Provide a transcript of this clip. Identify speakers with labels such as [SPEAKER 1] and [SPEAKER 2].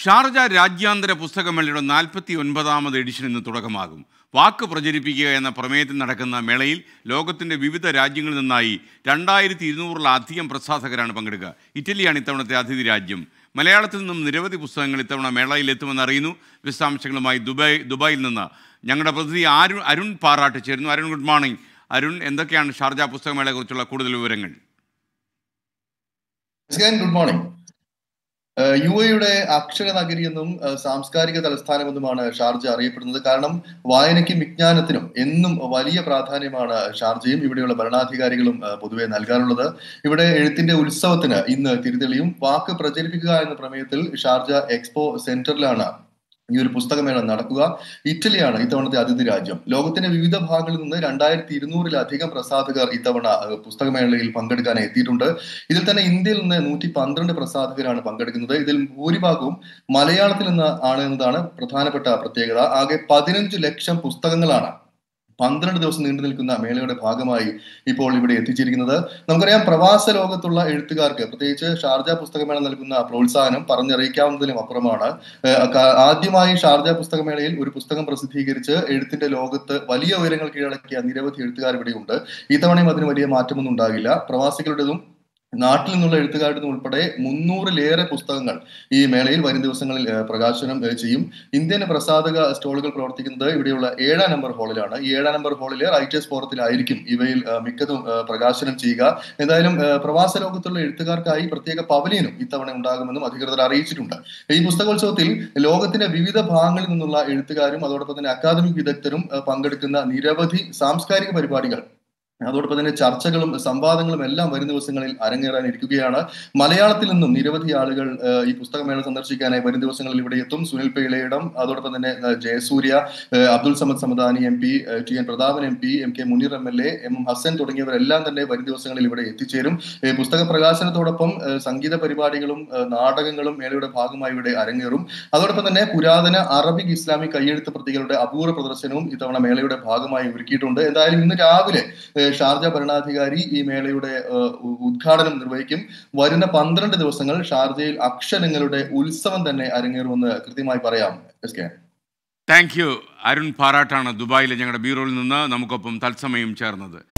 [SPEAKER 1] Sharjah രാജ്യാന്തര പുസ്തകമേളയുടെ നാൽപ്പത്തി ഒൻപതാമത് edition ഇന്ന് തുടക്കമാകും വാക്ക് പ്രചരിപ്പിക്കുക എന്ന പ്രമേയത്തിൽ നടക്കുന്ന മേളയിൽ ലോകത്തിൻ്റെ വിവിധ രാജ്യങ്ങളിൽ നിന്നായി രണ്ടായിരത്തി ഇരുന്നൂറിലധികം പ്രസാധകരാണ് പങ്കെടുക്കുക ഇറ്റലിയാണ് ഇത്തവണത്തെ അതിഥി രാജ്യം മലയാളത്തിൽ നിന്നും നിരവധി പുസ്തകങ്ങൾ ഇത്തവണ മേളയിൽ എത്തുമെന്ന് അറിയുന്നു വിശദാംശങ്ങളുമായി ദുബായ് ദുബായിൽ നിന്ന് ഞങ്ങളുടെ പ്രതിനിധി അരുൺ അരുൺ പാറാട്ട് ചേരുന്നു അരുൺ ഗുഡ് മോർണിംഗ് അരുൺ എന്തൊക്കെയാണ് ഷാർജ പുസ്തകമേളയെക്കുറിച്ചുള്ള കൂടുതൽ വിവരങ്ങൾ
[SPEAKER 2] ഗുഡ് മോർണിംഗ് യു എയുടെ അക്ഷര നഗരി എന്നും ഏഹ് സാംസ്കാരിക തലസ്ഥാനമെന്നുമാണ് ഷാർജ അറിയപ്പെടുന്നത് കാരണം വായനയ്ക്കും വിജ്ഞാനത്തിനും എന്നും വലിയ പ്രാധാന്യമാണ് ഷാർജയും ഇവിടെയുള്ള ഭരണാധികാരികളും ഏഹ് പൊതുവെ നൽകാറുള്ളത് ഇവിടെ എഴുത്തിന്റെ ഉത്സവത്തിന് ഇന്ന് തിരിതെളിയും വാക്ക് പ്രചരിപ്പിക്കുക എന്ന പ്രമേയത്തിൽ ഷാർജ എക്സ്പോ സെന്ററിലാണ് ഈ ഒരു പുസ്തകമേള നടക്കുക ഇറ്റലിയാണ് ഇത്തവണത്തെ അതിഥി രാജ്യം ലോകത്തിന്റെ വിവിധ ഭാഗങ്ങളിൽ നിന്ന് രണ്ടായിരത്തി ഇരുന്നൂറിലധികം പ്രസാധകർ ഇത്തവണ ഏഹ് പുസ്തകമേളയിൽ പങ്കെടുക്കാൻ എത്തിയിട്ടുണ്ട് ഇതിൽ തന്നെ ഇന്ത്യയിൽ നിന്ന് നൂറ്റി പന്ത്രണ്ട് പ്രസാധകരാണ് പങ്കെടുക്കുന്നത് ഇതിൽ ഭൂരിഭാഗവും മലയാളത്തിൽ നിന്ന് ആണ് എന്നതാണ് പ്രധാനപ്പെട്ട പ്രത്യേകത ആകെ പതിനഞ്ച് ലക്ഷം പുസ്തകങ്ങളാണ് പന്ത്രണ്ട് ദിവസം നീണ്ടു നിൽക്കുന്ന മേളയുടെ ഭാഗമായി ഇപ്പോൾ ഇവിടെ എത്തിച്ചിരിക്കുന്നത് നമുക്കറിയാം പ്രവാസ ലോകത്തുള്ള എഴുത്തുകാർക്ക് പ്രത്യേകിച്ച് ഷാർജ പുസ്തകമേള നൽകുന്ന പ്രോത്സാഹനം പറഞ്ഞറിയിക്കാവുന്നതിലും അപ്പുറമാണ് ഏഹ് ക- ആദ്യമായി ഷാർജ പുസ്തകമേളയിൽ ഒരു പുസ്തകം പ്രസിദ്ധീകരിച്ച് എഴുത്തിന്റെ ലോകത്ത് വലിയ ഉയരങ്ങൾ കീഴടക്കിയ നിരവധി എഴുത്തുകാർ ഇവിടെയുണ്ട് ഇത്തവണയും അതിന് വലിയ മാറ്റമൊന്നും ഉണ്ടാകില്ല പ്രവാസികളുടേതും നാട്ടിൽ നിന്നുള്ള എഴുത്തുകാരുടെ ഉൾപ്പെടെ മുന്നൂറിലേറെ പുസ്തകങ്ങൾ ഈ മേളയിൽ വരും ദിവസങ്ങളിൽ ഏഹ്, പ്രകാശനം ഏഹ്, ചെയ്യും ഇന്ത്യൻ പ്രസാധക സ്റ്റോളുകൾ പ്രവർത്തിക്കുന്നത് ഇവിടെയുള്ള ഏഴാം നമ്പർ ഹാളിലാണ് ഈ ഏഴാം നമ്പർ ഹാളിലെ റൈറ്റേഴ്സ് ഫോറത്തിലായിരിക്കും ഇവയിൽ ഏഹ്, മിക്കതും ഏഹ്, പ്രകാശനം ചെയ്യുക എന്തായാലും ഏഹ്, പ്രവാസ ലോകത്തുള്ള എഴുത്തുകാർക്കായി പ്രത്യേക പവലിയനും ഇത്തവണ ഉണ്ടാകുമെന്നും അധികൃതർ അറിയിച്ചിട്ടുണ്ട് ഈ പുസ്തകോത്സവത്തിൽ ലോകത്തിന്റെ വിവിധ ഭാഗങ്ങളിൽ നിന്നുള്ള എഴുത്തുകാരും അതോടൊപ്പം തന്നെ അക്കാദമിക് വിദഗ്ധരും ഏഹ്, പങ്കെടുക്കുന്ന നിരവധി സാംസ്കാരിക പരിപാടികൾ അതോടൊപ്പം തന്നെ ചർച്ചകളും സംവാദങ്ങളും എല്ലാം വരും ദിവസങ്ങളിൽ അരങ്ങേറാനിരിക്കുകയാണ് മലയാളത്തിൽ നിന്നും നിരവധി ആളുകൾ ഏഹ്, ഈ പുസ്തകമേള സന്ദർശിക്കാനായി വരും ദിവസങ്ങളിൽ ഇവിടെ എത്തും സുനിൽ പേളയിടം അതോടൊപ്പം തന്നെ ഏഹ്, ജയസൂര്യ ഏഹ്, അബ്ദുൾ സമദ് സമദാനി എം പി ഏഹ്, T N Prathapan M P M K Muneer M L A M M Hassan തുടങ്ങിയവരെല്ലാം തന്നെ വരും ദിവസങ്ങളിൽ ഇവിടെ എത്തിച്ചേരും ഏഹ്, പുസ്തക പ്രകാശനത്തോടൊപ്പം ഏഹ്, സംഗീത പരിപാടികളും ഏഹ്, നാടകങ്ങളും മേളയുടെ ഭാഗമായി ഇവിടെ അരങ്ങേറും അതോടൊപ്പം തന്നെ പുരാതന അറബിക് ഇസ്ലാമിക് കയ്യെഴുത്ത് പ്രതികളുടെ അപൂർവ പ്രദർശനവും ഇത്തവണ മേളയുടെ ഭാഗമായി ഒരുക്കിയിട്ടുണ്ട് എന്തായാലും ഇന്ന് രാവിലെ ഏഹ്, ഷാർജ ഭരണാധികാരി ഈ മേളയുടെ ഏഹ്, ഉ- ഉദ്ഘാടനം നിർവഹിക്കും വരുന്ന പന്ത്രണ്ട് ദിവസങ്ങൾ ഷാർജയിൽ അക്ഷരങ്ങളുടെ ഉത്സവം തന്നെ അരങ്ങേറുമെന്ന് കൃത്യമായി പറയാം S K
[SPEAKER 1] thank you Arun പാറാട്ടാണ് ദുബായിലെ ഞങ്ങളുടെ ബ്യൂറോയിൽ നിന്ന് നമുക്കൊപ്പം തത്സമയം ചേർന്നത്